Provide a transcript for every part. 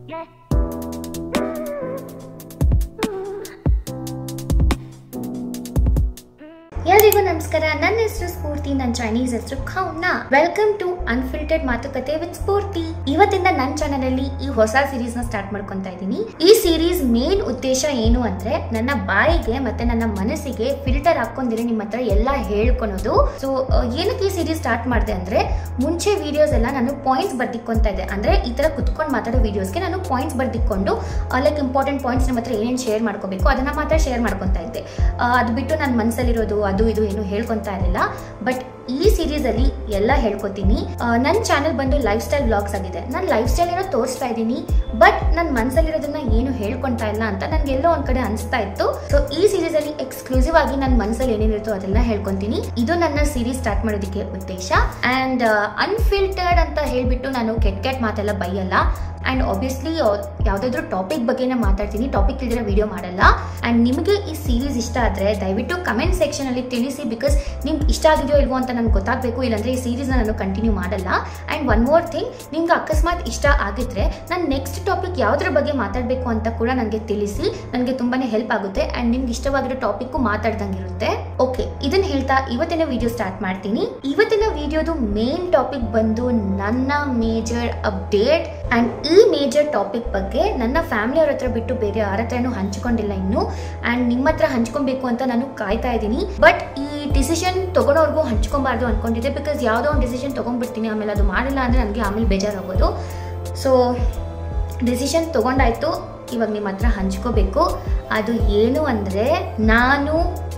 ಎಲ್ರಿಗೂ ನಮಸ್ಕಾರ ನನ್ನ ಹೆಸರು ಸ್ಫೂರ್ತಿ ನನ್ನ ಚೈನೀಸ್ ಹೆಸರು ಖೌನ ವೆಲ್ಕಮ್ ಟು ಅನ್ಫಿಲ್ಟರ್ಡ್ ಮಾತುಕತೆ ವಿತ್ ಸ್ಫೂರ್ತಿ ಇವತ್ತಿಂದ ನನ್ನ ಚಾನಲ್ ಅಲ್ಲಿ ಈ ಹೊಸ ಸೀರೀಸ್ ನ ಸ್ಟಾರ್ಟ್ ಮಾಡ್ಕೊಂತ ಇದ್ದೀನಿ ಈ ಸೀರೀಸ್ ಮೇನ್ ಉದ್ದೇಶ ಏನು ಅಂದ್ರೆ ನನ್ನ ಬಾಯಿಗೆ ಮತ್ತೆ ನನ್ನ ಮನಸ್ಸಿಗೆ ಫಿಲ್ಟರ್ ಹಾಕೊಂಡಿರಿ ನಿಮ್ಮ ಹತ್ರ ಎಲ್ಲ ಹೇಳ್ಕೊಳೋದು ಸೊ ಏನಕ್ಕೆ ಈ ಸೀರೀಸ್ ಸ್ಟಾರ್ಟ್ ಮಾಡಿದೆ ಅಂದ್ರೆ ಮುಂಚೆ ವಿಡಿಯೋಸ್ ಎಲ್ಲ ನಾನು ಪಾಯಿಂಟ್ಸ್ ಬರ್ದಿಕ್ಕೊಂತ ಇದ್ದೆ ಅಂದ್ರೆ ಈ ತರ ಕುತ್ಕೊಂಡು ಮಾತಾಡೋ ವಿಡಿಯೋಸ್ಗೆ ನಾನು ಪಾಯಿಂಟ್ಸ್ ಬರ್ದಿಕ್ಕೊಂಡು ಲೈಕ್ ಇಂಪಾರ್ಟೆಂಟ್ ಪಾಯಿಂಟ್ಸ್ ನಿಮ್ಮ ಹತ್ರ ಏನೇನು ಶೇರ್ ಮಾಡ್ಕೋಬೇಕು ಅದನ್ನ ಮಾತ್ರ ಶೇರ್ ಮಾಡ್ಕೊತ ಇದ್ದೆ ಆ, ಅದು ಬಿಟ್ಟು ನನ್ನ ಮನಸ್ಸಲ್ಲಿರೋದು ಅದು ಇದು ಏನು ಹೇಳ್ಕೊಂತಾ ಇರಲಿಲ್ಲ ಬಟ್ ಈ ಸೀರೀಸ್ ಅಲ್ಲಿ ಎಲ್ಲ ಹೇಳ್ಕೊತೀನಿ ನನ್ನ ಚಾನೆಲ್ ಬಂದು ಲೈಫ್ ಸ್ಟೈಲ್ ಬ್ಲಾಗ್ಸ್ ಆಗಿದೆ ನಾನು ಲೈಫ್ ಸ್ಟೈಲ್ ಏನೋ ತೋರಿಸ್ತಾ ಇದ್ದೀನಿ ಬಟ್ ನನ್ನ ಮನಸ್ಸಲ್ಲಿರೋದನ್ನ ಏನು ಹೇಳ್ಕೊಂತಾ ಇಲ್ಲ ಅಂತ ನನ್ಗೆ ಎಲ್ಲೋ ಒಂದ್ ಕಡೆ ಅನಿಸ್ತಾ ಇತ್ತು ಸೊ ಈ ಸೀರೀಸ್ ಅಲ್ಲಿ ಎಕ್ಸ್ಕ್ಲೂಸಿವ್ ಆಗಿ ನನ್ನ ಮನಸ್ಸಲ್ಲಿ ಏನೇನಿರುತ್ತೋ ಅದನ್ನ ಹೇಳ್ಕೊಂತೀನಿ ಇದು ನನ್ನ ಸೀರೀಸ್ ಸ್ಟಾರ್ಟ್ ಮಾಡೋದಕ್ಕೆ ಉದ್ದೇಶ ಅಂಡ್ ಅನ್ಫಿಲ್ಟರ್ಡ್ ಅಂತ ಹೇಳ್ಬಿಟ್ಟು ನಾನು ಕೆಟ್ಟ ಕೆಟ್ಟ ಮಾತೆಲ್ಲ ಬೈಯಲ್ಲ ಅಂಡ್ ಆಬ್ವಿಯಸ್ಲಿ ಯಾವ್ದಾದ್ರು ಟಾಪಿಕ್ ಬಗ್ಗೆನೇ ಮಾತಾಡ್ತೀನಿ ಟಾಪಿಕ್ ಇಲ್ದಿರೋ ವಿಡಿಯೋ ಮಾಡಲ್ಲ ಅಂಡ್ ನಿಮಗೆ ಈ ಸೀರೀಸ್ ಇಷ್ಟ ಆದ್ರೆ ದಯವಿಟ್ಟು ಕಮೆಂಟ್ ಸೆಕ್ಷನ್ ಅಲ್ಲಿ ತಿಳಿಸಿ ಬಿಕಾಸ್ ನಿಮ್ಗೆ ಇಷ್ಟ ಆಗಿದೆಯೋ ಇಲ್ವೋ ಅಂತ ನನ್ಗೆ ಗೊತ್ತಾಗಬೇಕು ಇಲ್ಲಾಂದ್ರೆ ಈ ಸೀರೀಸ್ನ ನಾನು ಕಂಟಿನ್ಯೂ ಮಾಡಲ್ಲ ಅಂಡ್ ಒನ್ ಮೋರ್ ಥಿಂಗ್ ನಿಮ್ಗೆ ಅಕಸ್ಮಾತ್ ಇಷ್ಟ ಆಗಿದ್ರೆ ನಾನು ನೆಕ್ಸ್ಟ್ ಟಾಪಿಕ್ ಯಾವ್ದ್ರ ಬಗ್ಗೆ ಮಾತಾಡಬೇಕು ಅಂತ ಕೂಡ ನನಗೆ ತಿಳಿಸಿ ನನಗೆ ತುಂಬಾನೇ ಹೆಲ್ಪ್ ಆಗುತ್ತೆ ಅಂಡ್ ನಿಮ್ಗೆ ಇಷ್ಟವಾಗಿರೋ ಟಾಪಿಕ್ ಮಾತಾಡ್ದಂಗಿರುತ್ತೆ ಓಕೆ ಇದನ್ನ ಹೇಳ್ತಾ ಇವತ್ತಿನ ವಿಡಿಯೋ ಸ್ಟಾರ್ಟ್ ಮಾಡ್ತೀನಿ ಇವತ್ತಿನ ವಿಡಿಯೋದು ಮೇನ್ ಟಾಪಿಕ್ ಬಂದು ನನ್ನ ಮೇಜರ್ ಅಪ್ಡೇಟ್ ಅಂಡ್ ಈ ಮೇಜರ್ ಟಾಪಿಕ್ ಬಗ್ಗೆ ನನ್ನ ಫ್ಯಾಮಿಲಿ ಅವ್ರ ಹತ್ರ ಬಿಟ್ಟು ಬೇರೆ ಯಾರ ಹತ್ರನೂ ಹಂಚ್ಕೊಂಡಿಲ್ಲ ಇನ್ನು ಅಂಡ್ ನಿಮ್ಮ ಹತ್ರ ಹಂಚ್ಕೊಬೇಕು ಅಂತ ನಾನು ಕಾಯ್ತಾ ಇದ್ದೀನಿ ಬಟ್ ಈ ಡಿಸಿಷನ್ ತಗೊಳೋರ್ಗೂ ಹಂಚ್ಕೊಬಾರ್ದು ಅನ್ಕೊಂಡಿದ್ದೆ ಬಿಕಾಸ್ ಯಾವುದೋ ಒಂದು ಡಿಸಿಷನ್ ತಗೊಂಡ್ಬಿಡ್ತೀನಿ ಆಮೇಲೆ ಅದು ಮಾಡಿಲ್ಲ ಅಂದ್ರೆ ನನಗೆ ಆಮೇಲೆ ಬೇಜಾರಾಗೋದು ಸೊ ಡಿಸಿಷನ್ ತಗೊಂಡಾಯ್ತು ಇವಾಗ ನಿಮ್ಮ ಹತ್ರ ಹಂಚ್ಕೋಬೇಕು ಅದು ಏನು ಅಂದರೆ ನಾನು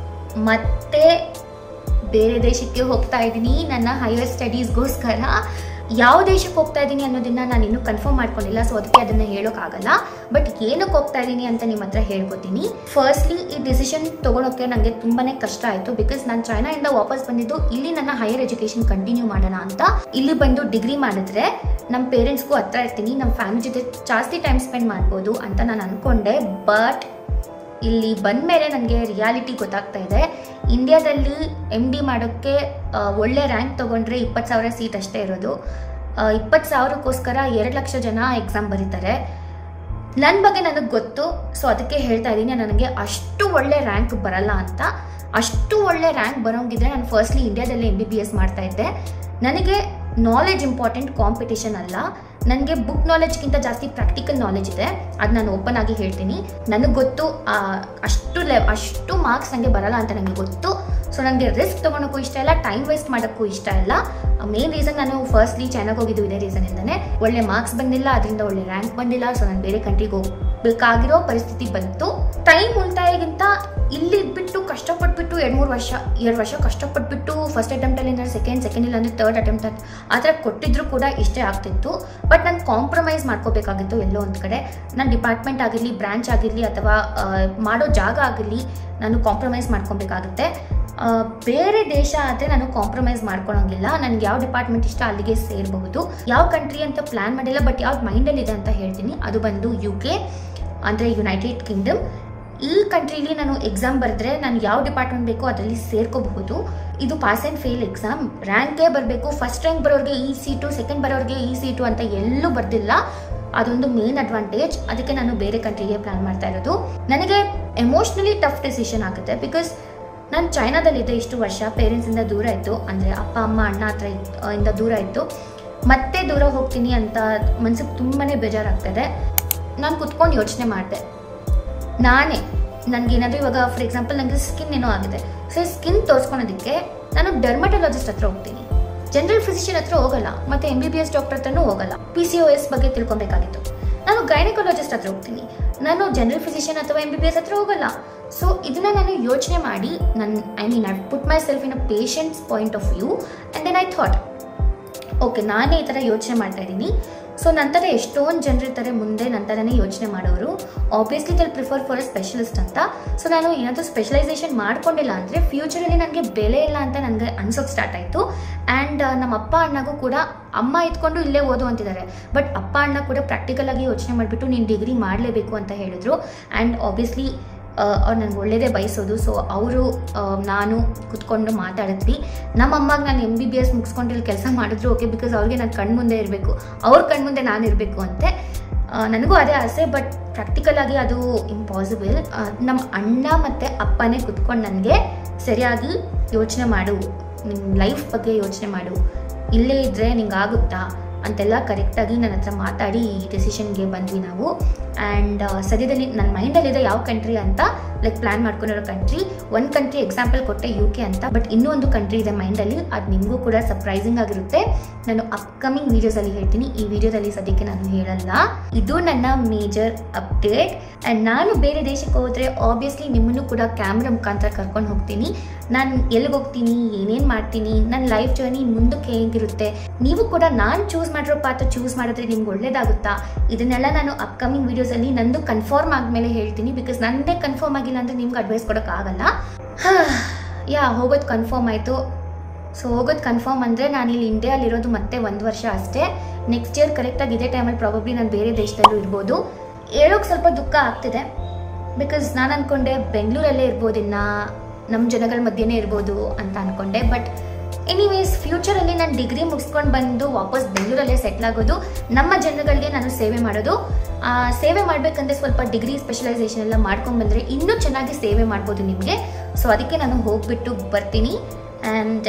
ಮತ್ತೆ ಬೇರೆ ದೇಶಕ್ಕೆ ಹೋಗ್ತಾ ಇದ್ದೀನಿ ನನ್ನ ಹೈಯರ್ ಸ್ಟಡೀಸ್ಗೋಸ್ಕರ ಯಾವ ದೇಶಕ್ಕೆ ಹೋಗ್ತಾ ಇದ್ದೀನಿ ಅನ್ನೋದನ್ನ ನಾನು ಇನ್ನೂ ಕನ್ಫರ್ಮ್ ಮಾಡ್ಕೊಂಡಿಲ್ಲ ಸೊ ಅದಕ್ಕೆ ಅದನ್ನ ಹೇಳೋಕ್ಕಾಗಲ್ಲ ಬಟ್ ಏನಕ್ಕೆ ಹೋಗ್ತಾ ಇದ್ದೀನಿ ಅಂತ ನಿಮ್ಮ ಹತ್ರ ಹೇಳ್ಕೊತೀನಿ ಫಸ್ಟ್ಲಿ ಈ ಡಿಸಿಷನ್ ತಗೊಳೋಕೆ ನನಗೆ ತುಂಬಾನೇ ಕಷ್ಟ ಆಯಿತು ಬಿಕಾಸ್ ನಾನು ಚೈನಾಯಿಂದ ವಾಪಸ್ ಬಂದಿದ್ದು ಇಲ್ಲಿ ನನ್ನ ಹೈಯರ್ ಎಜುಕೇಶನ್ ಕಂಟಿನ್ಯೂ ಮಾಡೋಣ ಅಂತ ಇಲ್ಲಿ ಬಂದು ಡಿಗ್ರಿ ಮಾಡಿದ್ರೆ ನಮ್ಮ ಪೇರೆಂಟ್ಸ್ಗೂ ಹತ್ರ ಇರ್ತೀನಿ ನಮ್ಮ ಫ್ಯಾಮಿಲಿ ಜೊತೆ ಜಾಸ್ತಿ ಟೈಮ್ ಸ್ಪೆಂಡ್ ಮಾಡ್ಬೋದು ಅಂತ ನಾನು ಅನ್ಕೊಂಡೆ ಬಟ್ ಇಲ್ಲಿ ಬಂದ ಮೇಲೆ ನನಗೆ ರಿಯಾಲಿಟಿ ಗೊತ್ತಾಗ್ತಾ ಇದೆ ಇಂಡಿಯಾದಲ್ಲಿ ಎಮ್ ಡಿ ಮಾಡೋಕ್ಕೆ ಆ, ಒಳ್ಳೆ ರ್ಯಾಂಕ್ ತೊಗೊಂಡ್ರೆ ಇಪ್ಪತ್ತು ಸಾವಿರ ಸೀಟ್ ಅಷ್ಟೇ ಇರೋದು ಇಪ್ಪತ್ತು ಸಾವಿರಕ್ಕೋಸ್ಕರ ಎರಡು ಲಕ್ಷ ಜನ ಎಕ್ಸಾಮ್ ಬರೀತಾರೆ ನನ್ನ ಬಗ್ಗೆ ನನಗೆ ಗೊತ್ತು ಸೊ ಅದಕ್ಕೆ ಹೇಳ್ತಾ ಇದ್ದೀನಿ ನನಗೆ ಅಷ್ಟು ಒಳ್ಳೆ ರ್ಯಾಂಕ್ ಬರಲ್ಲ ಅಂತ ಅಷ್ಟು ಒಳ್ಳೆ ರ್ಯಾಂಕ್ ಬರೋಂಗಿದ್ರೆ ನಾನು ಫಸ್ಟ್ಲಿ ಇಂಡಿಯಾದಲ್ಲೇ ಎಮ್ ಬಿ ಬಿ ಎಸ್ ಮಾಡ್ತಾ ಇದ್ದೆ ನನಗೆ ನಾಲೆಜ್ ಇಂಪಾರ್ಟೆಂಟ್ ಕಾಂಪಿಟೇಷನ್ ಅಲ್ಲ ನನಗೆ ಬುಕ್ ನಾಲೆಜ್ಗಿಂತ ಜಾಸ್ತಿ ಪ್ರಾಕ್ಟಿಕಲ್ ನಾಲೆಜ್ ಇದೆ ಅದು ನಾನು ಓಪನ್ ಆಗಿ ಹೇಳ್ತೀನಿ ನನಗೆ ಗೊತ್ತು ಆ, ಅಷ್ಟು ಲೆ ಅಷ್ಟು ಮಾರ್ಕ್ಸ್ ನನಗೆ ಬರಲ್ಲ ಅಂತ ನನಗೆ ಗೊತ್ತು ಸೊ ನನಗೆ ರಿಸ್ಕ್ ತೊಗೊಳಕ್ಕೂ ಇಷ್ಟ ಇಲ್ಲ ಟೈಮ್ ವೇಸ್ಟ್ ಮಾಡೋಕ್ಕೂ ಇಷ್ಟ ಇಲ್ಲ ಮೇನ್ ರೀಸನ್ ನಾನು ಫಸ್ಟ್ಲಿ ಚೈನಾಗೆ ಹೋಗಿದ್ದು ಇದೇ ರೀಸನಿಂದನೇ ಒಳ್ಳೆ ಮಾರ್ಕ್ಸ್ ಬಂದಿಲ್ಲ ಅದರಿಂದ ಒಳ್ಳೆ ರ್ಯಾಂಕ್ ಬಂದಿಲ್ಲ ಸೊ ನಾನು ಬೇರೆ ಕಂಟ್ರಿಗೆ ಹೋಗ್ಬೇಕಾಗಿರೋ ಪರಿಸ್ಥಿತಿ ಬಂತು ಟೈಮ್ ಉಳಿತಾಯಕ್ಕಿಂತ ಇಲ್ಲಿ ಇದ್ಬಿಟ್ಟು ಕಷ್ಟಪಟ್ಬಿಟ್ಟು ಎರಡು ಮೂರು ವರ್ಷ ಎರಡು ವರ್ಷ ಕಷ್ಟಪಟ್ಬಿಟ್ಟು ಫಸ್ಟ್ ಅಟೆಂಪ್ಟಲ್ಲಿ ನಾನು ಸೆಕೆಂಡ್ ಸೆಕೆಂಡ್ ಇಲ್ಲ ಅಂದರೆ ತರ್ಡ್ ಅಟೆಂಪ್ಟ್ ಆ ಥರ ಕೊಟ್ಟಿದ್ರು ಕೂಡ ಇಷ್ಟೇ ಆಗ್ತಿತ್ತು ಬಟ್ ನಾನು ಕಾಂಪ್ರಮೈಸ್ ಮಾಡ್ಕೋಬೇಕಾಗಿತ್ತು ಎಲ್ಲೋ ಒಂದು ಕಡೆ ನನ್ನ ಡಿಪಾರ್ಟ್ಮೆಂಟ್ ಆಗಿರಲಿ ಬ್ರಾಂಚ್ ಆಗಿರಲಿ ಅಥವಾ ಆ, ಮಾಡೋ ಜಾಗ ಆಗಿರಲಿ ನಾನು ಕಾಂಪ್ರಮೈಸ್ ಮಾಡ್ಕೊಬೇಕಾಗುತ್ತೆ ಆ, ಬೇರೆ ದೇಶ ಆದರೆ ನಾನು ಕಾಂಪ್ರಮೈಸ್ ಮಾಡ್ಕೊಳಂಗಿಲ್ಲ ನನಗೆ ಯಾವ ಡಿಪಾರ್ಟ್ಮೆಂಟ್ ಇಷ್ಟ ಅಲ್ಲಿಗೆ ಸೇರಬಹುದು ಯಾವ ಕಂಟ್ರಿ ಅಂತ ಪ್ಲಾನ್ ಮಾಡಿಲ್ಲ ಬಟ್ ಯಾವ್ದು ಮೈಂಡಲ್ಲಿ ಇದೆ ಅಂತ ಹೇಳ್ತೀನಿ ಅದು ಬಂದು ಯು ಕೆ ಅಂದರೆ ಯುನೈಟೆಡ್ ಕಿಂಗ್ಡಮ್ ಈ ಕಂಟ್ರಿಲಿ ನಾನು ಎಕ್ಸಾಮ್ ಬರೆದ್ರೆ ನಾನು ಯಾವ ಡಿಪಾರ್ಟ್ಮೆಂಟ್ ಬೇಕೋ ಅದರಲ್ಲಿ ಸೇರ್ಕೋಬಹುದು ಇದು ಪಾಸ್ ಆ್ಯಂಡ್ ಫೇಲ್ ಎಕ್ಸಾಮ್ ರ್ಯಾಂಕೇ ಬರಬೇಕು ಫಸ್ಟ್ ರ್ಯಾಂಕ್ ಬರೋರಿಗೆ ಈ ಸೀಟು ಸೆಕೆಂಡ್ ಬರೋರಿಗೆ ಈ ಸೀಟು ಅಂತ ಎಲ್ಲೂ ಬರ್ದಿಲ್ಲ ಅದೊಂದು ಮೇನ್ ಅಡ್ವಾಂಟೇಜ್ ಅದಕ್ಕೆ ನಾನು ಬೇರೆ ಕಂಟ್ರಿಗೆ ಪ್ಲಾನ್ ಮಾಡ್ತಾ ಇರೋದು ನನಗೆ ಎಮೋಷ್ನಲಿ ಟಫ್ ಡಿಸಿಷನ್ ಆಗುತ್ತೆ ಬಿಕಾಸ್ ನಾನು ಚೈನಾದಲ್ಲಿದ್ದೆ ಇಷ್ಟು ವರ್ಷ ಪೇರೆಂಟ್ಸಿಂದ ದೂರ ಇತ್ತು ಅಂದರೆ ಅಪ್ಪ ಅಮ್ಮ ಅಣ್ಣ ಹತ್ರ ಇದ್- ಆ, ಇಂದ ದೂರ ಇತ್ತು ಮತ್ತೆ ದೂರ ಹೋಗ್ತೀನಿ ಅಂತ ಮನ್ಸಿಗೆ ತುಂಬಾ ಬೇಜಾರಾಗ್ತದೆ ನಾನು ಕುತ್ಕೊಂಡು ಯೋಚನೆ ಮಾಡಿದೆ ನಾನೇ ನನಗೇನಾದರೂ ಇವಾಗ ಫಾರ್ ಎಕ್ಸಾಂಪಲ್ ನನಗೆ ಸ್ಕಿನ್ ಏನೋ ಆಗಿದೆ ಸೊ ಸ್ಕಿನ್ ತೋರಿಸ್ಕೊಳೋದಕ್ಕೆ ನಾನು ಡರ್ಮಟೊಲಾಜಿಸ್ಟ್ ಹತ್ರ ಹೋಗ್ತೀನಿ ಜನರಲ್ ಫಿಸಿಷಿಯನ್ ಹತ್ರ ಹೋಗಲ್ಲ ಮತ್ತೆ M B B S doctor ಹತ್ರನೂ ಹೋಗಲ್ಲ ಪಿ ಸಿ ಒ ಎಸ್ ಬಗ್ಗೆ ತಿಳ್ಕೊಬೇಕಾಗಿತ್ತು ನಾನು ಗೈನಕಾಲಜಿಸ್ಟ್ ಹತ್ರ ಹೋಗ್ತೀನಿ ನಾನು ಜನರಲ್ ಫಿಸಿಷಿಯನ್ ಅಥವಾ ಎಂ ಬಿ ಬಿ ಎಸ್ ಹತ್ರ ಹೋಗಲ್ಲ ಸೊ ಇದನ್ನ ನಾನು ಯೋಚನೆ ಮಾಡಿ ನನ್ನ I mean I put myself in a patient's point of view and then I thought okay ನಾನೇ ಈ ಥರ ಯೋಚನೆ ಮಾಡ್ತಾ ಇದ್ದೀನಿ ಸೊ ನಂತರ ಎಷ್ಟೊಂದು ಜನರು ಇರ್ತಾರೆ ಮುಂದೆ ನಂತರನೇ ಯೋಚನೆ ಮಾಡೋರು ಆಬ್ವಿಯಸ್ಲಿ ದಲ್ಲಿ ಪ್ರಿಫರ್ ಫಾರ್ ಅ ಸ್ಪೆಷಲಿಸ್ಟ್ ಅಂತ ಸೊ ನಾನು ಏನಾದರೂ ಸ್ಪೆಷಲೈಸೇಷನ್ ಮಾಡ್ಕೊಂಡಿಲ್ಲ ಅಂದರೆ ಫ್ಯೂಚರಲ್ಲಿ ನನಗೆ ಬೆಲೆ ಇಲ್ಲ ಅಂತ ನನಗೆ ಅನ್ಸೋಕೆ ಸ್ಟಾರ್ಟ್ ಆಯಿತು ಆ್ಯಂಡ್ ನಮ್ಮ ಅಪ್ಪ ಅಣ್ಣಗೂ ಕೂಡ ಅಮ್ಮ ಇದ್ಕೊಂಡು ಇಲ್ಲೇ ಓದು ಅಂತಿದ್ದಾರೆ ಬಟ್ ಅಪ್ಪ ಅಣ್ಣ ಕೂಡ ಪ್ರಾಕ್ಟಿಕಲ್ ಆಗಿ ಯೋಚನೆ ಮಾಡಿಬಿಟ್ಟು ನೀನು ಡಿಗ್ರಿ ಮಾಡಲೇಬೇಕು ಅಂತ ಹೇಳಿದ್ರು ಆ್ಯಂಡ್ ಆಬ್ವಿಯಸ್ಲಿ ಅವ್ರು ನನಗೆ ಒಳ್ಳೇದೇ ಬಯಸೋದು ಸೊ ಅವರು ನಾನು ಕುತ್ಕೊಂಡು ಮಾತಾಡಿದ್ವಿ ನಮ್ಮ ಅಮ್ಮಗೆ ನಾನು ಎಮ್ ಬಿ ಬಿ ಎಸ್ ಮುಗಿಸ್ಕೊಂಡು ಇಲ್ಲಿ ಕೆಲಸ ಮಾಡಿದ್ರು ಓಕೆ ಬಿಕಾಸ್ ಅವ್ರಿಗೆ ನಾನು ಕಣ್ಮುಂದೆ ಇರಬೇಕು ಅವ್ರ ಕಣ್ಮುಂದೆ ನಾನು ಇರಬೇಕು ಅಂತೆ ನನಗೂ ಅದೇ ಆಸೆ ಬಟ್ ಪ್ರಾಕ್ಟಿಕಲ್ ಆಗಿ ಅದು ಇಂಪಾಸಿಬಲ್ ನಮ್ಮ ಅಣ್ಣ ಮತ್ತು ಅಪ್ಪನೇ ಕುತ್ಕೊಂಡು ನನಗೆ ಸರಿಯಾಗಿ ಯೋಚನೆ ಮಾಡು ನಿನ್ನ ಲೈಫ್ ಬಗ್ಗೆ ಯೋಚನೆ ಮಾಡು ಇಲ್ಲೇ ಇದ್ದರೆ ನಿಂಗೆ ಆಗುತ್ತಾ ಅಂತೆಲ್ಲ ಕರೆಕ್ಟಾಗಿ ನನ್ನ ಹತ್ರ ಮಾತಾಡಿ ಈ ಡೆಸಿಷನ್ಗೆ ಬಂದ್ವಿ ನಾವು ಆ್ಯಂಡ್ ಸದ್ಯದಲ್ಲಿ ನನ್ನ ಮೈಂಡಲ್ಲಿದೆ ಯಾವ ಕಂಟ್ರಿ ಅಂತ ಲೈಕ್ ಪ್ಲ್ಯಾನ್ ಮಾಡ್ಕೊಂಡಿರೋ ಕಂಟ್ರಿ ಒಂದು ಕಂಟ್ರಿ ಎಕ್ಸಾಂಪಲ್ ಕೊಟ್ಟೆ ಯು ಕೆ ಅಂತ ಬಟ್ ಇನ್ನೂ ಒಂದು ಕಂಟ್ರಿ ಇದೆ ಮೈಂಡಲ್ಲಿ ಅದು ನಿಮಗೂ ಕೂಡ ಸರ್ಪ್ರೈಸಿಂಗ್ ಆಗಿರುತ್ತೆ ನಾನು ಅಪ್ಕಮಿಂಗ್ ವೀಡಿಯೋಸಲ್ಲಿ ಹೇಳ್ತೀನಿ ಈ ವಿಡಿಯೋದಲ್ಲಿ ಸದ್ಯಕ್ಕೆ ನಾನು ಹೇಳಲ್ಲ ಇದು ನನ್ನ ಮೇಜರ್ ಅಪ್ಡೇಟ್ ಆ್ಯಂಡ್ ನಾನು ಬೇರೆ ದೇಶಕ್ಕೆ ಹೋದರೆ ಆಬ್ವಿಯಸ್ಲಿ ನಿಮ್ಮನ್ನು ಕೂಡ ಕ್ಯಾಮ್ರಾ ಮುಖಾಂತರ ಕರ್ಕೊಂಡು ಹೋಗ್ತೀನಿ ನಾನು ಎಲ್ಲಿಗೆ ಹೋಗ್ತೀನಿ ಏನೇನು ಮಾಡ್ತೀನಿ ನನ್ನ ಲೈಫ್ ಜರ್ನಿ ಮುಂದಕ್ಕೆ ಹೇಗಿರುತ್ತೆ ನೀವು ಕೂಡ ನಾನು ಚೂಸ್ ಮಾಡಿರೋ ಪಾತ್ರ ಚೂಸ್ ಮಾಡಿದ್ರೆ ನಿಮ್ಗೆ ಒಳ್ಳೇದಾಗುತ್ತಾ ಇದನ್ನೆಲ್ಲ ನಾನು ಅಪ್ಕಮಿಂಗ್ ವೀಡಿಯೋಸಲ್ಲಿ ನಂದು ಕನ್ಫರ್ಮ್ ಆದಮೇಲೆ ಹೇಳ್ತೀನಿ ಬಿಕಾಸ್ ನನ್ನದೇ ಕನ್ಫರ್ಮ್ ಆಗಿಲ್ಲ ಅಂದರೆ ನಿಮ್ಗೆ ಅಡ್ವೈಸ್ ಕೊಡೋಕ್ಕಾಗಲ್ಲ ಯಾ ಹೋಗೋದು ಕನ್ಫರ್ಮ್ ಆಯಿತು ಸೊ ಹೋಗೋದು ಕನ್ಫರ್ಮ್ ಅಂದರೆ ನಾನು ಇಲ್ಲಿ ಇಂಡಿಯಾಲಿರೋದು ಮತ್ತೆ ಒಂದು ವರ್ಷ ಅಷ್ಟೇ ನೆಕ್ಸ್ಟ್ ಇಯರ್ ಕರೆಕ್ಟಾಗಿ ಇದೇ ಟೈಮಲ್ಲಿ ಪ್ರಾಬಬ್ಲಿ ನಾನು ಬೇರೆ ದೇಶದಲ್ಲೂ ಇರ್ಬೋದು ಹೇಳೋಕೆ ಸ್ವಲ್ಪ ದುಃಖ ಆಗ್ತಿದೆ ಬಿಕಾಸ್ ನಾನು ಅಂದ್ಕೊಂಡೆ ಬೆಂಗಳೂರಲ್ಲೇ ಇರ್ಬೋದು ಇನ್ನು ನಮ್ಮ ಜನಗಳ ಮಧ್ಯೆನೇ ಇರ್ಬೋದು ಅಂತ ಅಂದ್ಕೊಂಡೆ ಬಟ್ ಎನಿವೇಸ್ ಫ್ಯೂಚರಲ್ಲಿ ನಾನು ಡಿಗ್ರಿ ಮುಗಿಸ್ಕೊಂಡು ಬಂದು ವಾಪಸ್ ಬೆಂಗಳೂರಲ್ಲೇ ಸೆಟ್ಲ್ ಆಗೋದು ನಮ್ಮ ಜನಗಳಿಗೆ ನಾನು ಸೇವೆ ಮಾಡೋದು ಆ, ಸೇವೆ ಮಾಡಬೇಕಂದ್ರೆ ಸ್ವಲ್ಪ ಡಿಗ್ರಿ ಸ್ಪೆಷಲೈಸೇಷನ್ ಎಲ್ಲ ಮಾಡ್ಕೊಂಡ್ಬಂದರೆ ಇನ್ನೂ ಚೆನ್ನಾಗಿ ಸೇವೆ ಮಾಡ್ಬೋದು ನಿಮಗೆ ಸೊ ಅದಕ್ಕೆ ನಾನು ಹೋಗ್ಬಿಟ್ಟು ಬರ್ತೀನಿ and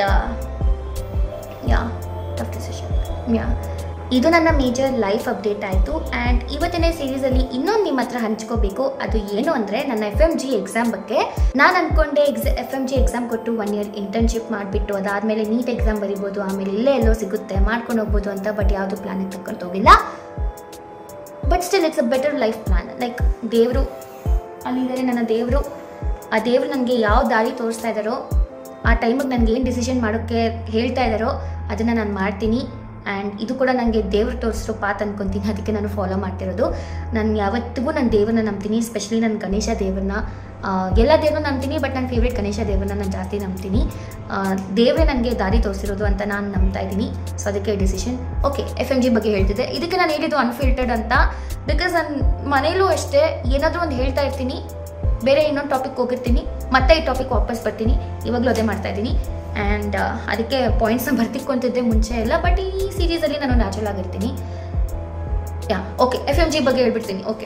yeah tough decision yeah ಇದು ನನ್ನ ಮೇಜರ್ ಲೈಫ್ ಅಪ್ಡೇಟ್ ಆಯಿತು ಆ್ಯಂಡ್ ಇವತ್ತಿನ ಸೀರೀಸಲ್ಲಿ ಇನ್ನೊಂದು ನಿಮ್ಮ ಹತ್ರ ಹಂಚ್ಕೋಬೇಕು ಅದು ಏನು ಅಂದರೆ ನನ್ನ ಎಫ್ ಎಮ್ ಜಿ ಎಕ್ಸಾಮ್ ಬಗ್ಗೆ ನಾನು ಅಂದ್ಕೊಂಡೆ X F M G exam ಕೊಟ್ಟು ಒನ್ ಇಯರ್ ಇಂಟರ್ನ್ಶಿಪ್ ಮಾಡಿಬಿಟ್ಟು ಅದಾದಮೇಲೆ ನೀಟ್ ಎಕ್ಸಾಮ್ ಬರಿಬೋದು ಆಮೇಲೆ ಇಲ್ಲೇ ಎಲ್ಲೋ ಸಿಗುತ್ತೆ ಮಾಡ್ಕೊಂಡು ಹೋಗ್ಬೋದು ಅಂತ ಬಟ್ ಯಾವುದು ಪ್ಲಾನಿಗೆ ತಗೊಂಡು ಹೋಗಿಲ್ಲ but still it's a better life plan like ದೇವರು ಅಲ್ಲಿದ್ದಾರೆ ನನ್ನ ದೇವರು ಆ ದೇವರು ನನಗೆ ಯಾವ ದಾರಿ ತೋರಿಸ್ತಾ ಇದ್ದಾರೋ ಆ ಟೈಮಿಗೆ ನನಗೆ ಏನು ಡಿಸಿಷನ್ ಮಾಡೋಕ್ಕೆ ಹೇಳ್ತಾ ಇದ್ದಾರೋ ಅದನ್ನು ನಾನು ಮಾಡ್ತೀನಿ ಆ್ಯಂಡ್ ಇದು ಕೂಡ ನನಗೆ ದೇವ್ರು ತೋರಿಸಿರೋ ಪಾತ್ ಅನ್ಕೊತೀನಿ ಅದಕ್ಕೆ ನಾನು ಫಾಲೋ ಮಾಡ್ತಿರೋದು ನಾನು ಯಾವತ್ತಿಗೂ ನನ್ನ ದೇವ್ರನ್ನ ನಂಬ್ತೀನಿ ಸ್ಪೆಷಲಿ ನನ್ನ ಗಣೇಶ ದೇವ್ರನ್ನ ಆ, ಎಲ್ಲ ದೇವ್ರನ್ನ ನಂಬ್ತೀನಿ ಬಟ್ ನನ್ನ ಫೇವ್ರೇಟ್ ಗಣೇಶ ದೇವ್ರನ್ನ ನಾನು ಜಾಸ್ತಿ ನಂಬ್ತೀನಿ ಆ, ದೇವ್ರೇ ನನಗೆ ದಾರಿ ತೋರಿಸಿರೋದು ಅಂತ ನಾನು ನಂಬ್ತಾ ಇದ್ದೀನಿ ಸೊ ಅದಕ್ಕೆ decision okay F M G ಬಗ್ಗೆ ಹೇಳ್ತಿದ್ದೆ ಇದಕ್ಕೆ ನಾನು ಹೇಳಿದ್ದು ಅನ್ಫಿಲ್ಟರ್ಡ್ ಅಂತ ಬಿಕಾಸ್ ನನ್ನ ಮನೇಲೂ ಅಷ್ಟೇ ಏನಾದರೂ ಒಂದು ಹೇಳ್ತಾ ಇರ್ತೀನಿ ಬೇರೆ ಇನ್ನೊಂದು ಟಾಪಿಕ್ ಹೋಗಿರ್ತೀನಿ ಮತ್ತೆ ಈ ಟಾಪಿಕ್ ವಾಪಸ್ ಬರ್ತೀನಿ ಇವಾಗಲೂ ಅದೇ ಮಾಡ್ತಾ ಇದ್ದೀನಿ ಆ್ಯಂಡ್ ಅದಕ್ಕೆ ಪಾಯಿಂಟ್ಸ್ನ ಬರ್ತಿಕ್ಕೊಂತಿದ್ದೆ ಮುಂಚೆ ಎಲ್ಲ ಬಟ್ ಈ ಸೀರೀಸಲ್ಲಿ ನಾನು ನ್ಯಾಚುರಲ್ ಆಗಿರ್ತೀನಿ yeah okay F M G ಬಗ್ಗೆ ಹೇಳ್ಬಿಡ್ತೀನಿ okay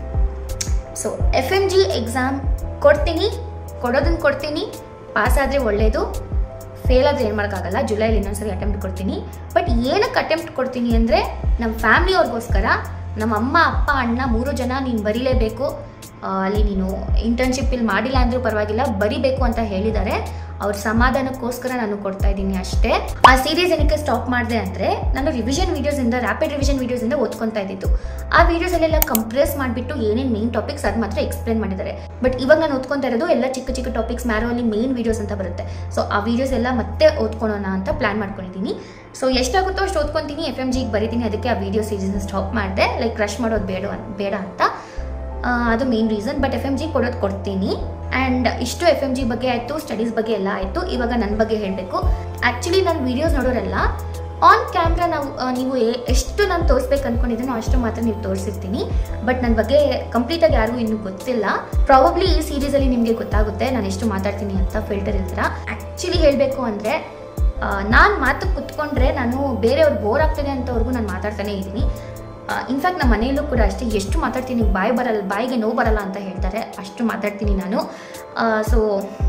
so F M G exam ಕೊಡ್ತೀನಿ ಕೊಡೋದನ್ನು ಕೊಡ್ತೀನಿ ಪಾಸ್ ಆದರೆ ಒಳ್ಳೆಯದು ಫೇಲ್ ಆದರೆ ಏನು ಮಾಡೋಕ್ಕಾಗಲ್ಲ ಜುಲೈಲಿ ಇನ್ನೊಂದ್ಸರಿ ಅಟೆಂಪ್ಟ್ ಕೊಡ್ತೀನಿ ಬಟ್ ಏನಕ್ಕೆ ಅಟೆಂಪ್ಟ್ ಕೊಡ್ತೀನಿ ಅಂದರೆ ನಮ್ಮ ಫ್ಯಾಮ್ಲಿಯವ್ರಿಗೋಸ್ಕರ ನಮ್ಮ ಅಮ್ಮ ಅಪ್ಪ ಅಣ್ಣ ಮೂರು ಜನ ನೀನು ಬರೀಲೇಬೇಕು ಆ, ಅಲ್ಲಿ ನೀನು ಇಂಟರ್ನ್ಶಿಪ್ ಇಲ್ಲಿ ಮಾಡಿಲ್ಲ ಅಂದರೂ ಪರವಾಗಿಲ್ಲ ಬರಿಬೇಕು ಅಂತ ಹೇಳಿದ್ದಾರೆ ಅವ್ರ ಸಮಾಧಾನಕ್ಕೋಸ್ಕರ ನಾನು ಕೊಡ್ತಾ ಇದ್ದೀನಿ ಅಷ್ಟೇ ಆ ಸೀರೀಸ್ ಏನಕ್ಕೆ ಸ್ಟಾಪ್ ಮಾಡಿದೆ ಅಂದರೆ ನಾನು ರಿವಿಷನ್ ವೀಡಿಯೋಸಿಂದ ರ್ಯಾಪಿಡ್ ರಿವಿಷನ್ ವೀಡಿಯೋಸಿಂದ ಓದ್ಕೊತಾ ಇದ್ದಿದ್ದು ಆ ವೀಡಿಯೋಸಲ್ಲೆಲ್ಲ ಕಂಪ್ರೆಸ್ ಮಾಡಿಬಿಟ್ಟು ಏನೇನು ಮೇನ್ ಟಾಪಿಕ್ಸ್ ಅದು ಮಾತ್ರ ಎಕ್ಸ್ಪ್ಲೇನ್ ಮಾಡಿದ್ದಾರೆ ಬಟ್ ಇವಾಗ ನಾನು ಓದ್ಕೊತಾ ಇರೋದು ಎಲ್ಲ ಚಿಕ್ಕ ಚಿಕ್ಕ ಟಾಪಿಕ್ಸ್ ಮ್ಯಾರೋ ಅಲ್ಲಿ ಮೇನ್ ವೀಡಿಯೋಸ್ ಅಂತ ಬರುತ್ತೆ ಸೊ ಆ ವೀಡಿಯೋಸ್ ಎಲ್ಲ ಮತ್ತೆ ಓದ್ಕೊಳೋಣ ಅಂತ ಪ್ಲಾನ್ ಮಾಡ್ಕೊಂಡಿದ್ದೀನಿ ಸೊ ಎಷ್ಟಾಗುತ್ತೋ ಅಷ್ಟು ಓದ್ಕೊತೀನಿ ಎಫ್ ಎಮ್ ಜಿಗೆ ಬರೀತೀನಿ ಅದಕ್ಕೆ ಆ ವೀಡಿಯೋ ಸೀರೀಸ್ನ ಸ್ಟಾಪ್ ಮಾಡಿದೆ ಲೈಕ್ ಕ್ರಶ್ ಮಾಡೋದು ಬೇಡ ಅನ್- ಬೇಡ ಅಂತ ಆ, ಅದು main reason but F M G ಕೊಡೋದು ಕೊಡ್ತೀನಿ ಆ್ಯಂಡ್ ಇಷ್ಟು ಎಫ್ ಎಮ್ ಜಿ ಬಗ್ಗೆ ಆಯಿತು ಸ್ಟಡೀಸ್ ಬಗ್ಗೆ ಎಲ್ಲ ಆಯಿತು ಇವಾಗ ನನ್ನ ಬಗ್ಗೆ ಹೇಳಬೇಕು ಆ್ಯಕ್ಚುಲಿ ನಾನು ವೀಡಿಯೋಸ್ ನೋಡೋರೆಲ್ಲ ಆನ್ ಕ್ಯಾಮ್ರಾ ನಾವು ಆ, ನೀವು ಎ- ಎಷ್ಟು ನಾನು ತೋರಿಸ್ಬೇಕು ಅಂದ್ಕೊಂಡಿದ್ದೀನೋ ಅಷ್ಟು ಮಾತ್ರ ನೀವು ತೋರಿಸಿರ್ತೀನಿ ಬಟ್ ನನ್ನ ಬಗ್ಗೆ ಕಂಪ್ಲೀಟಾಗಿ ಯಾರಿಗೂ ಇನ್ನೂ ಗೊತ್ತಿಲ್ಲ ಪ್ರಾಬಬ್ಲಿ ಈ ಸೀರೀಸಲ್ಲಿ ನಿಮಗೆ ಗೊತ್ತಾಗುತ್ತೆ ನಾನು ಎಷ್ಟು ಮಾತಾಡ್ತೀನಿ ಅಂತ ಫಿಲ್ಟರ್ ಇಲ್ದಿರ ಆ್ಯಕ್ಚುಲಿ ಹೇಳಬೇಕು ಅಂದರೆ ನಾನು ಮಾತು ಕುತ್ಕೊಂಡ್ರೆ ನಾನು ಬೇರೆಯವ್ರು ಬೋರ್ ಆಗ್ತದೆ ಅಂತವ್ರಿಗೂ ನಾನು ಮಾತಾಡ್ತಾನೆ ಇದ್ದೀನಿ ಇನ್ಫ್ಯಾಕ್ಟ್ ನಮ್ಮ ಮನೆಯಲ್ಲೂ ಕೂಡ ಅಷ್ಟೇ ಎಷ್ಟು ಮಾತಾಡ್ತೀನಿ ಬಾಯಿ ಬರಲ್ಲ ಬಾಯಿಗೆ ನೋವು ಬರಲ್ಲ ಅಂತ ಹೇಳ್ತಾರೆ ಅಷ್ಟು ಮಾತಾಡ್ತೀನಿ ನಾನು ಸೊ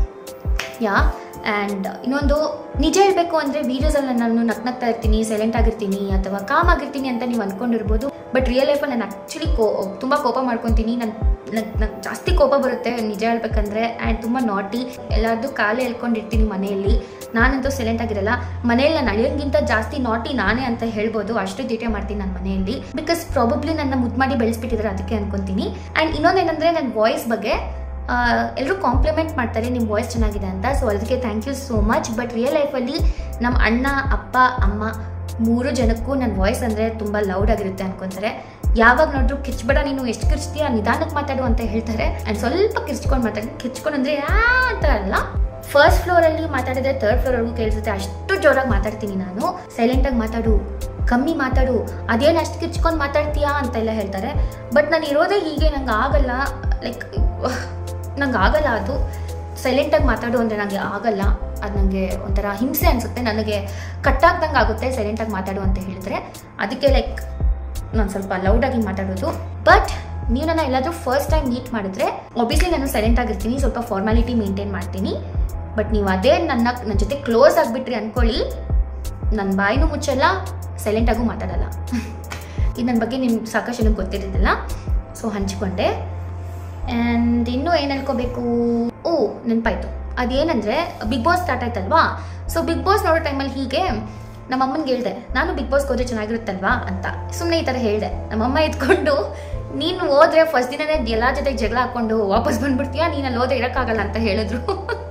ಯಾ ಆ್ಯಂಡ್ ಇನ್ನೊಂದು ನಿಜ ಹೇಳಬೇಕು ಅಂದರೆ ವೀಡಿಯೋಸಲ್ಲಿ ನಾನು ನಗ್ನಗ್ತಾ ಇರ್ತೀನಿ ಸೈಲೆಂಟ್ ಆಗಿರ್ತೀನಿ ಅಥವಾ ಕಾಮ್ ಆಗಿರ್ತೀನಿ ಅಂತ ನೀವು ಅಂದ್ಕೊಂಡಿರ್ಬೋದು ಬಟ್ ರಿಯಲ್ ಲೈಫಲ್ಲಿ ನಾನು ಆ್ಯಕ್ಚುಲಿ ಕೋ ತುಂಬ ಕೋಪ ಮಾಡ್ಕೊತೀನಿ ನಾನು ನಂಗೆ ಜಾಸ್ತಿ ಕೋಪ ಬರುತ್ತೆ ನಿಜ ಹೇಳ್ಬೇಕಂದ್ರೆ ಆ್ಯಂಡ್ ತುಂಬ ನಾಟಿ ಎಲ್ಲಾರ್ದು ಕಾಲೇ ಎಳ್ಕೊಂಡಿರ್ತೀನಿ ಮನೆಯಲ್ಲಿ ನಾನಂತೂ ಸೈಲೆಂಟ್ ಆಗಿರಲ್ಲ ಮನೆಯಲ್ಲಿ ನಾನು ಅಳಿಯೋಂಗಿಂತ ಜಾಸ್ತಿ ನಾಟಿ ನಾನೇ ಅಂತ ಹೇಳ್ಬೋದು ಅಷ್ಟು ತೀಟೆ ಮಾಡ್ತೀನಿ ನನ್ನ ಮನೆಯಲ್ಲಿ ಬಿಕಾಸ್ ಪ್ರಾಬಬ್ಲಿ ನನ್ನ ಮುದ್ದು ಮಾಡಿ ಬೆಳೆಸ್ಬಿಟ್ಟಿದ್ದಾರೆ ಅದಕ್ಕೆ ಅನ್ಕೊಂತೀನಿ ಆ್ಯಂಡ್ ಇನ್ನೊಂದೇನೆಂದರೆ ನನ್ನ ವಾಯ್ಸ್ ಬಗ್ಗೆ ಎಲ್ಲರೂ ಕಾಂಪ್ಲಿಮೆಂಟ್ ಮಾಡ್ತಾರೆ ನಿಮ್ಮ ವಾಯ್ಸ್ ಚೆನ್ನಾಗಿದೆ ಅಂತ ಸೊ ಅದಕ್ಕೆ thank you so much but real ಲೈಫಲ್ಲಿ ನಮ್ಮ ಅಣ್ಣ ಅಪ್ಪ ಅಮ್ಮ ಮೂರು ಜನಕ್ಕೂ ನನ್ನ ವಾಯ್ಸ್ ಅಂದರೆ ತುಂಬ ಲೌಡ್ ಆಗಿರುತ್ತೆ ಅನ್ಕೊಂತಾರೆ ಯಾವಾಗ ನೋಡಿದ್ರು ಕಿಚ್ಬೇಡ ನೀನು ಎಷ್ಟು ಕಿರ್ಚ್ತೀಯ ನಿಧಾನಕ್ಕೆ ಮಾತಾಡು ಅಂತ ಹೇಳ್ತಾರೆ ಆ್ಯಂಡ್ ಸ್ವಲ್ಪ ಕಿರ್ಚ್ಕೊಂಡು ಮಾತಾಡಿ ಕಿರ್ಚ್ಕೊಂಡು ಅಂದರೆ ಯಾ ಅಂತ ಅಲ್ಲ ಫಸ್ಟ್ ಫ್ಲೋರಲ್ಲಿ ಮಾತಾಡಿದ್ರೆ ಥರ್ಡ್ ಫ್ಲೋರ್ವರೆಗೂ ಕೇಳಿಸುತ್ತೆ ಅಷ್ಟು ಜೋರಾಗಿ ಮಾತಾಡ್ತೀನಿ ನಾನು ಸೈಲೆಂಟಾಗಿ ಮಾತಾಡು ಕಮ್ಮಿ ಮಾತಾಡು ಅದೇನು ಅಷ್ಟು ಕಿರ್ಚ್ಕೊಂಡು ಮಾತಾಡ್ತೀಯಾ ಅಂತೆಲ್ಲ ಹೇಳ್ತಾರೆ ಬಟ್ ನಾನು ಇರೋದೇ ಹೀಗೆ ನಂಗೆ ಆಗಲ್ಲ ಲೈಕ್ ನಂಗೆ ಆಗಲ್ಲ ಅದು ಸೈಲೆಂಟಾಗಿ ಮಾತಾಡು ಅಂದರೆ ನನಗೆ ಆಗಲ್ಲ ಅದು ನನಗೆ ಒಂಥರ ಹಿಂಸೆ ಅನಿಸುತ್ತೆ ನನಗೆ ಕಟ್ಟಾಗ್ದಂಗೆ ಆಗುತ್ತೆ ಸೈಲೆಂಟಾಗಿ ಮಾತಾಡು ಅಂತ ಹೇಳಿದ್ರೆ ಅದಕ್ಕೆ ಲೈಕ್ ನಾನು ಸ್ವಲ್ಪ ಲೌಡಾಗಿ ಮಾತಾಡೋದು ಬಟ್ ನೀವು ನನ್ನ ಎಲ್ಲಾದರೂ ಫಸ್ಟ್ ಟೈಮ್ ಮೀಟ್ ಮಾಡಿದ್ರೆ ಒಬ್ವಿಯಸ್ಲಿ ನಾನು ಸೈಲೆಂಟ್ ಆಗಿರ್ತೀನಿ ಸ್ವಲ್ಪ ಫಾರ್ಮಾಲಿಟಿ ಮೇಂಟೈನ್ ಮಾಡ್ತೀನಿ ಬಟ್ ನೀವು ಅದೇ ನನ್ನ ನನ್ನ ಜೊತೆ ಕ್ಲೋಸ್ ಆಗಿಬಿಟ್ರಿ ಅಂದ್ಕೊಳ್ಳಿ ನನ್ನ ಬಾಯಿನೂ ಮುಚ್ಚಲ್ಲ ಸೈಲೆಂಟಾಗೂ ಮಾತಾಡಲ್ಲ ಇದು ನನ್ನ ಬಗ್ಗೆ ನಿಮ್ಗೆ ಸಾಕಷ್ಟು ನನಗೆ ಗೊತ್ತಿರೋದಿಲ್ಲ ಸೊ ಹಂಚ್ಕೊಂಡೆ ಆ್ಯಂಡ್ ಇನ್ನೂ ಏನು ಹೇಳ್ಕೋಬೇಕು ಓ ನೆನಪಾಯ್ತು ಅದೇನಂದರೆ ಬಿಗ್ ಬಾಸ್ ಸ್ಟಾರ್ಟ್ ಆಯ್ತಲ್ವಾ ಸೊ ಬಿಗ್ ಬಾಸ್ ನೋಡೋ ಟೈಮಲ್ಲಿ ಹೀಗೆ ನಮ್ಮ ಅಮ್ಮನಿಗೆ ಹೇಳಿದೆ ನಾನು ಬಿಗ್ ಬಾಸ್ಗೆ ಹೋದ್ರೆ ಚೆನ್ನಾಗಿರುತ್ತಲ್ವಾ ಅಂತ ಸುಮ್ಮನೆ ಈ ಥರ ಹೇಳಿದೆ ನಮ್ಮಮ್ಮ ಎತ್ಕೊಂಡು ನೀನು ಹೋದ್ರೆ ಫಸ್ಟ್ ದಿನನೇ ಎಲ್ಲ ಜೊತೆಗೆ ಜಗಳ ಹಾಕೊಂಡು ವಾಪಸ್ ಬಂದ್ಬಿಡ್ತೀಯಾ ನೀನು ಅಲ್ಲಿ ಹೋದ್ರೆ ಇರೋಕ್ಕಾಗಲ್ಲ ಅಂತ ಹೇಳಿದ್ರು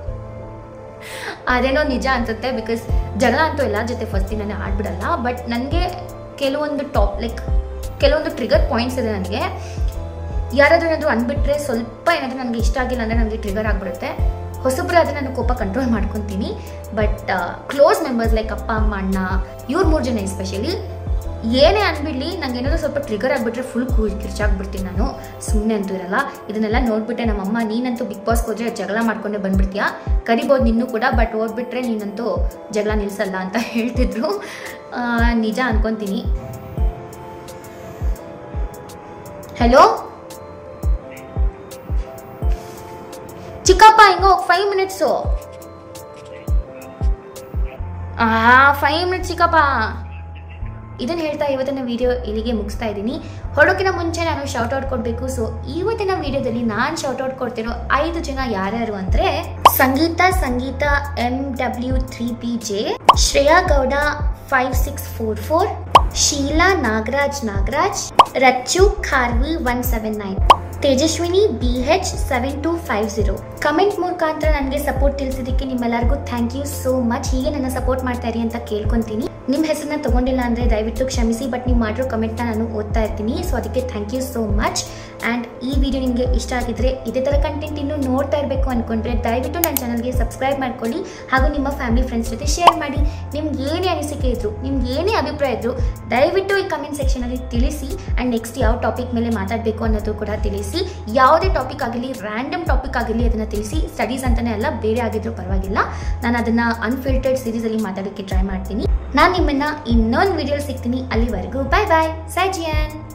ಅದೇನೋ ನಿಜ ಅನ್ಸುತ್ತೆ ಬಿಕಾಸ್ ಜಗಳ ಅಂತೂ ಎಲ್ಲರ ಜೊತೆ ಫಸ್ಟ್ ದಿನನೇ ಆಡ್ಬಿಡಲ್ಲ ಬಟ್ ನನಗೆ ಕೆಲವೊಂದು ಟಾಪ್ ಲೈಕ್ ಕೆಲವೊಂದು ಟ್ರಿಗರ್ ಪಾಯಿಂಟ್ಸ್ ಇದೆ ನನಗೆ ಯಾರಾದ್ರೂ ಏನಾದರೂ ಅಂದ್ಬಿಟ್ರೆ ಸ್ವಲ್ಪ ಏನಾದರೂ ನನಗೆ ಇಷ್ಟ ಆಗಿಲ್ಲ ಅಂದರೆ ನನಗೆ ಟ್ರಿಗರ್ ಆಗಿಬಿಡುತ್ತೆ ಹೊಸಬ್ರಾದ್ರೆ ನಾನು ಕೋಪ ಕಂಟ್ರೋಲ್ ಮಾಡ್ಕೊತೀನಿ ಬಟ್ ಕ್ಲೋಸ್ ಮೆಂಬರ್ಸ್ ಲೈಕ್ ಅಪ್ಪ ಅಮ್ಮ ಅಣ್ಣ ಇವ್ರು ಮೂರು ಜನ ಎಸ್ಪೆಷಲಿ ಏನೇ ಅನ್ಬಿಡ್ಲಿ ನಂಗೆ ಏನಾದರೂ ಸ್ವಲ್ಪ ಟ್ರಿಗರ್ ಆಗಿಬಿಟ್ರೆ ಫುಲ್ ಕೂ ಕಿರ್ಚಾಕ್ಬಿಡ್ತೀನಿ ನಾನು ಸುಮ್ಮನೆ ಅಂತೂ ಇರಲ್ಲ ಇದನ್ನೆಲ್ಲ ನೋಡ್ಬಿಟ್ಟೆ ನಮ್ಮಮ್ಮ ನೀನಂತೂ ಬಿಗ್ ಬಾಸ್ಗೆ ಹೋದ್ರೆ ಜಗಳ ಮಾಡ್ಕೊಂಡೆ ಬಂದ್ಬಿಡ್ತೀಯಾ ಕರಿಬೋದು ನಿನ್ನೂ ಕೂಡ ಬಟ್ ಹೋಗ್ಬಿಟ್ರೆ ನೀನಂತೂ ಜಗಳ ನಿಲ್ಸಲ್ಲ ಅಂತ ಹೇಳ್ತಿದ್ರು ಆ, ನಿಜ ಅನ್ಕೊತೀನಿ ಹಲೋ ಚಿಕ್ಕಪ್ಪ ಹಿಂಗೋ ಫೈವ್ ಮಿನಿಟ್ಸು ಆ ಫೈವ್ ಮಿನಿಟ್ಸ್ ಚಿಕ್ಕಪ್ಪ ಇದನ್ನು ಹೇಳ್ತಾ ಇವತ್ತಿನ ವಿಡಿಯೋ ಇಲ್ಲಿಗೆ ಮುಗಿಸ್ತಾ ಇದ್ದೀನಿ ಹೊರಡೋಕ್ಕಿಂತ ಮುಂಚೆ ನಾನು ಶೌಟ್ ಔಟ್ ಕೊಡಬೇಕು ಸೊ ಇವತ್ತಿನ ವಿಡಿಯೋದಲ್ಲಿ ನಾನು ಶೌಟ್ ಔಟ್ ಕೊಡ್ತಿರೋ ಐದು ಜನ ಯಾರ್ಯಾರು ಅಂದರೆ Sangeetha Sangeetha M W three P J Shreya Gowda five six four four Sheela Nagaraj Nagaraj Rachchu Kharvi one seven nine Tejaswini B H seven two five zero comment ಮುಖಾಂತರ ನನಗೆ ಸಪೋರ್ಟ್ ತಿಳಿಸಿದ್ದಕ್ಕೆ ನಿಮ್ಮೆಲ್ಲರಿಗೂ ಥ್ಯಾಂಕ್ ಯು ಸೋ ಮಚ್ ಹೀಗೆ ನನ್ನ ಸಪೋರ್ಟ್ ಮಾಡ್ತಾ ಇರಿ ಅಂತ ಕೇಳ್ಕೊಂತೀನಿ ನಿಮ್ಮ ಹೆಸರನ್ನ ತಗೊಂಡಿಲ್ಲ ಅಂದರೆ ದಯವಿಟ್ಟು ಕ್ಷಮಿಸಿ ಬಟ್ ನೀವು ಮಾಡಿರೋ ಕಮೆಂಟ್ನ ನಾನು ಓದ್ತಾ ಇರ್ತೀನಿ ಸೊ ಅದಕ್ಕೆ thank you so much and ಈ ವಿಡಿಯೋ ನಿಮಗೆ ಇಷ್ಟ ಆಗಿದ್ರೆ ಇದೇ ಥರ ಕಂಟೆಂಟ್ ಇನ್ನೂ ನೋಡ್ತಾ ಇರಬೇಕು ಅಂದ್ಕೊಂಡ್ರೆ ದಯವಿಟ್ಟು ನನ್ನ ಚಾನಲ್ಗೆ ಸಬ್ಸ್ಕ್ರೈಬ್ ಮಾಡ್ಕೊಳ್ಳಿ ಹಾಗೂ ನಿಮ್ಮ ಫ್ಯಾಮಿಲಿ ಫ್ರೆಂಡ್ಸ್ ಜೊತೆ ಶೇರ್ ಮಾಡಿ ನಿಮ್ಗೆ ಏನೇ ಅನಿಸಿಕೆ ಇದ್ರು ನಿಮ್ಗೆ ಏನೇ ಅಭಿಪ್ರಾಯ ಇದ್ರು ದಯವಿಟ್ಟು ಈ ಕಮೆಂಟ್ ಸೆಕ್ಷನಲ್ಲಿ ತಿಳಿಸಿ ಆ್ಯಂಡ್ ನೆಕ್ಸ್ಟ್ ಯಾವ ಟಾಪಿಕ್ ಮೇಲೆ ಮಾತಾಡಬೇಕು ಅನ್ನೋದು ಕೂಡ ತಿಳಿಸಿ ಯಾವುದೇ ಟಾಪಿಕ್ ಆಗಿರಲಿ ರ್ಯಾಂಡಮ್ ಟಾಪಿಕ್ ಆಗಿರಲಿ ಅದನ್ನು ತಿಳಿಸಿ ಸ್ಟಡೀಸ್ ಅಂತಲೇ ಅಲ್ಲ ಬೇರೆ ಆಗಿದ್ರು ಪರವಾಗಿಲ್ಲ ನಾನು ಅದನ್ನು ಅನ್ಫಿಲ್ಟರ್ಡ್ ಸೀರೀಸಲ್ಲಿ ಮಾತಾಡೋಕ್ಕೆ ಟ್ರೈ ಮಾಡ್ತೀನಿ ನಾನು ನಿಮ್ಮನ್ನು ಇನ್ನೊಂದು ವಿಡಿಯೋ ಸಿಗ್ತೀನಿ ಅಲ್ಲಿವರೆಗೂ ಬಾಯ್ ಬಾಯ್ ಸೈ ಜಿಯನ್